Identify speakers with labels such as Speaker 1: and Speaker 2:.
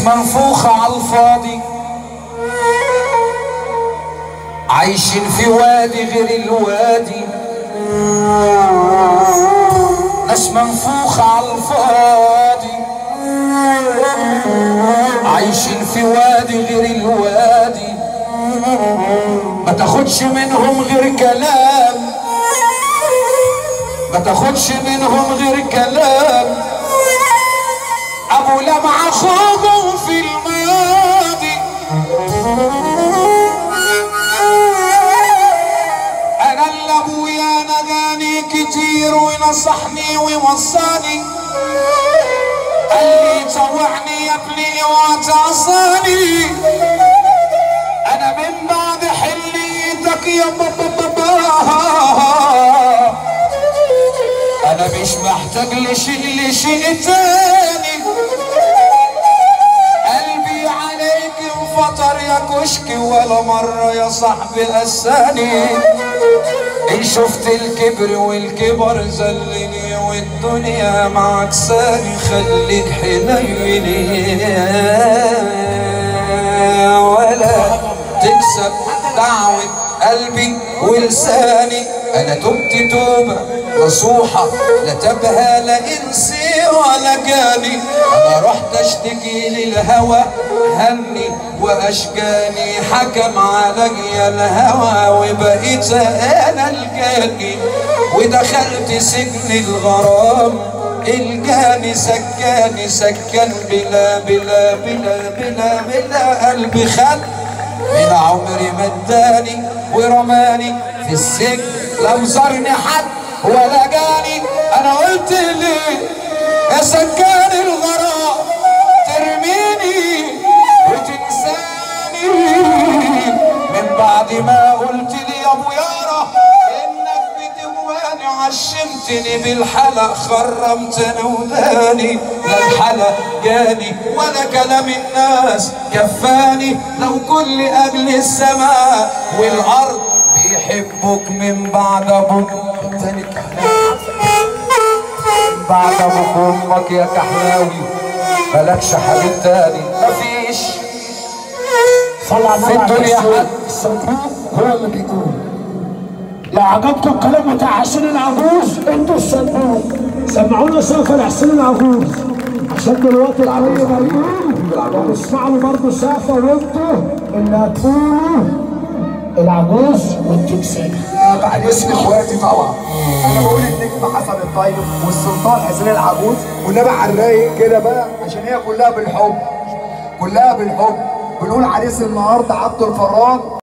Speaker 1: منفوخة على الفاضي عايشين في وادي غير الوادي ناس منفوخة على الفاضي عايشين في وادي غير الوادي ما تاخدش منهم غير كلام ما تاخدش منهم غير كلام ابو لمعة خوجهم في الماضي انا اللي ابويا نجاني كتير ونصحني ووصاني قال لي طوعني يا ابني اوعى تعصاني انا من بعد حليتك يا بابا بابا انا مش محتاج لشيء لشيء تاني قلبي عليك انفطر يا كشك ولا مرة يا صاحبي قساني ان شفت الكبر والكبر زلني والدنيا معك ساني خليك حنين ولا تكسب دعوة قلبي ولساني انا تبت توبة نصوحة لا تبهى لا انسي ولا جاني انا رحت اشتكي للهوى هني واشجاني حكم علي الهوى وبقيت انا الجاني ودخلت سجن الغرام الجاني سكاني سكن بلا بلا بلا بلا بلا قلبي خد من عمري مداني ورماني في السجن لم زارني حد ولا جاني انا قلت ليه يا سكان الغرام ترميني وتنساني من بعد ما قلت لي يا ابو يارا انك بتهواني عشمتني بالحلق خرمتني وداني لا الحلق جاني ولا كلام الناس كفاني لو كل اجل السماء والارض بيحبك من بعد ابوك تاني كحلاوي من بعد ابوك وامك يا كحلاوي مالكش حبيب تاني مفيش
Speaker 2: صلى على
Speaker 1: في
Speaker 2: النبي
Speaker 1: الدنيا
Speaker 2: عليه
Speaker 1: حد.
Speaker 2: الصلاة والسلام هو اللي بيقول لو عجبكم الكلام بتاع حسين العجوز انتوا تسمعوه سمعونا سقف لحسين العجوز عشان دلوقتي العمية بيقول وتسمعوا برضه سقفة وانتوا اللي هتقولوا العجوز والتمثال
Speaker 3: بعد اسم اخواتي طبعا انا بقول النجم حسن الطيب والسلطان حسين العجوز والنبي على الرايق كده بقى عشان هي كلها بالحب كلها بالحب بنقول عريس النهارده عبد الفران